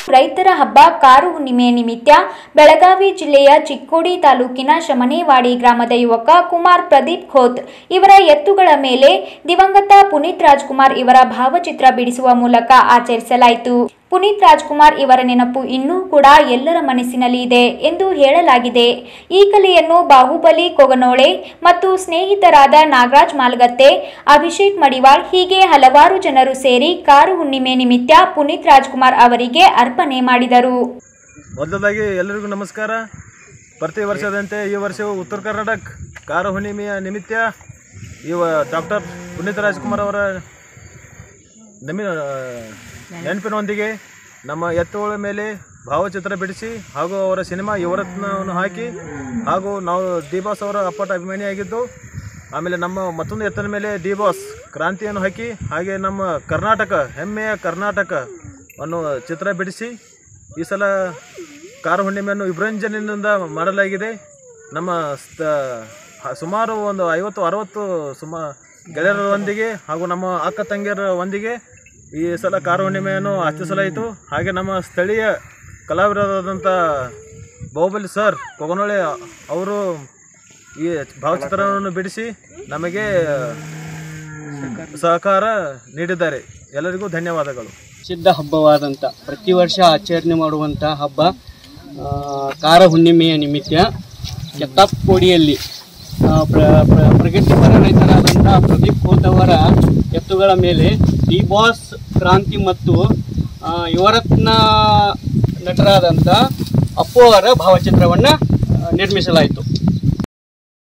ರೈತರ ಹಬ್ಬ ಕಾರು ಹುಣ್ಣಿಮೆ ನಿಮಿತ್ತ ಬೆಳಗಾವಿ ಜಿಲ್ಲೆಯ ಚಿಕ್ಕೋಡಿ ತಾಲೂಕಿನ ಶಮನೇವಾಡಿ ಗ್ರಾಮದ ಯುವಕ ಕುಮಾರ್ ಪ್ರದೀಪ್ ಖೋತ್ ಇವರ ಎತ್ತುಗಳ ಮೇಲೆ ದಿವಂಗತ ಪುನೀತ್ ರಾಜ್ಕುಮಾರ್ ಇವರ ಭಾವಚಿತ್ರ ಬಿಡಿಸುವ ಮೂಲಕ ಆಚರಿಸಲಾಯಿತು ಪುನೀತ್ ರಾಜ್ಕುಮಾರ್ ಇವರ ನೆನಪು ಇನ್ನೂ ಕೂಡ ಎಲ್ಲರ ಮನಸ್ಸಿನಲ್ಲಿ ಇದೆ ಎಂದು ಹೇಳಲಾಗಿದೆ ಈ ಕಲೆಯನ್ನು ಬಾಹುಬಲಿ ಕೊಗನೋಳೆ ಮತ್ತು ಸ್ನೇಹಿತರಾದ ನಾಗರಾಜ್ ಮಾಲ್ಗತ್ತೆ ಅಭಿಷೇಕ್ ಮಡಿವಾಳ್ ಹೀಗೆ ಹಲವಾರು ಜನರು ಸೇರಿ ಕಾರು ಹುಣ್ಣಿಮೆ ನಿಮಿತ್ತ ಪುನೀತ್ ರಾಜ್ಕುಮಾರ್ ಅವರಿಗೆ ಅರ್ಪಣೆ ಮಾಡಿದರು ಮೊದಲದಾಗಿ ಎಲ್ಲರಿಗೂ ನಮಸ್ಕಾರ ಪ್ರತಿ ವರ್ಷದಂತೆ ಈ ವರ್ಷವೂ ಉತ್ತರ ಕರ್ನಾಟಕ ಕಾರ ಹುಣ್ಣಿಮೆಯ ನಿಮಿತ್ತ ಇವ ಡಾಕ್ಟರ್ ಪುನೀತ್ ರಾಜ್ಕುಮಾರ್ ಅವರ ನಮಿ ನೆನಪಿನೊಂದಿಗೆ ನಮ್ಮ ಎತ್ತುಗಳ ಮೇಲೆ ಭಾವಚಿತ್ರ ಬಿಡಿಸಿ ಹಾಗೂ ಅವರ ಸಿನಿಮಾ ಯುವರತ್ನವನ್ನು ಹಾಕಿ ಹಾಗೂ ನಾವು ಡಿ ಬಾಸ್ ಅವರ ಅಪ್ಪಟ ಅಭಿಮಾನಿಯಾಗಿದ್ದು ಆಮೇಲೆ ನಮ್ಮ ಮತ್ತೊಂದು ಎತ್ತನ ಮೇಲೆ ಡಿ ಬಾಸ್ ಕ್ರಾಂತಿಯನ್ನು ಹಾಕಿ ಹಾಗೆ ನಮ್ಮ ಕರ್ನಾಟಕ ಹೆಮ್ಮೆಯ ಕರ್ನಾಟಕ ಅನ್ನೋ ಚಿತ್ರ ಬಿಡಿಸಿ ಈ ಸಲ ಕಾರ ಹುಣ್ಣಿಮೆಯನ್ನು ವಿಭೃಂಜನೆಯಿಂದ ಮಾಡಲಾಗಿದೆ ನಮ್ಮ ಸ್ಥ ಹ- ಸುಮಾರು ಒಂದು ಐವತ್ತು ಅರವತ್ತು ಸುಮಾ ಗೆಳೆಯರೊಂದಿಗೆ ಹಾಗೂ ನಮ್ಮ ಅಕ್ಕ ತಂಗಿಯರ ಒಂದಿಗೆ ಈ ಸಲ ಕಾರ ಹುಣ್ಣಿಮೆಯನ್ನು ಆಚರಿಸಲಾಯಿತು ಹಾಗೆ ನಮ್ಮ ಸ್ಥಳೀಯ ಕಲಾವಿದರಾದಂಥ ಬಾಹುಬಲಿ ಸರ್ ಕೊಗನೊಳೆ ಅವರು ಈ ಭಾವಚಿತ್ರವನ್ನು ಬಿಡಿಸಿ ನಮಗೆ ಸಹಕಾರ ನೀಡಿದ್ದಾರೆ ಎಲ್ಲರಿಗೂ ಧನ್ಯವಾದಗಳು ಪ್ರಸಿದ್ಧ ಹಬ್ಬವಾದಂಥ ಪ್ರತಿ ವರ್ಷ ಆಚರಣೆ ಮಾಡುವಂಥ ಹಬ್ಬ ಆ, ಕಾರ ಹುಣ್ಣಿಮೆಯ ನಿಮಿತ್ತ ಕೆತ್ತಾಪಕೋಡಿಯಲ್ಲಿ ಆ, ಪ್ರ- ಪ್ರ- ಪ್ರಗತಿಪರ ರೈತರಾದಂಥ ಪ್ರದೀಪ್ ಖೋತ್ ಅವರ ಎತ್ತುಗಳ ಮೇಲೆ ಡಿ ಬಾಸ್ ಕ್ರಾಂತಿ ಮತ್ತು ಆ, ಯುವರತ್ನ ನಟರಾದಂಥ ಅಪ್ಪು ಅವರ ಭಾವಚಿತ್ರವನ್ನು ನಿರ್ಮಿಸಲಾಯಿತು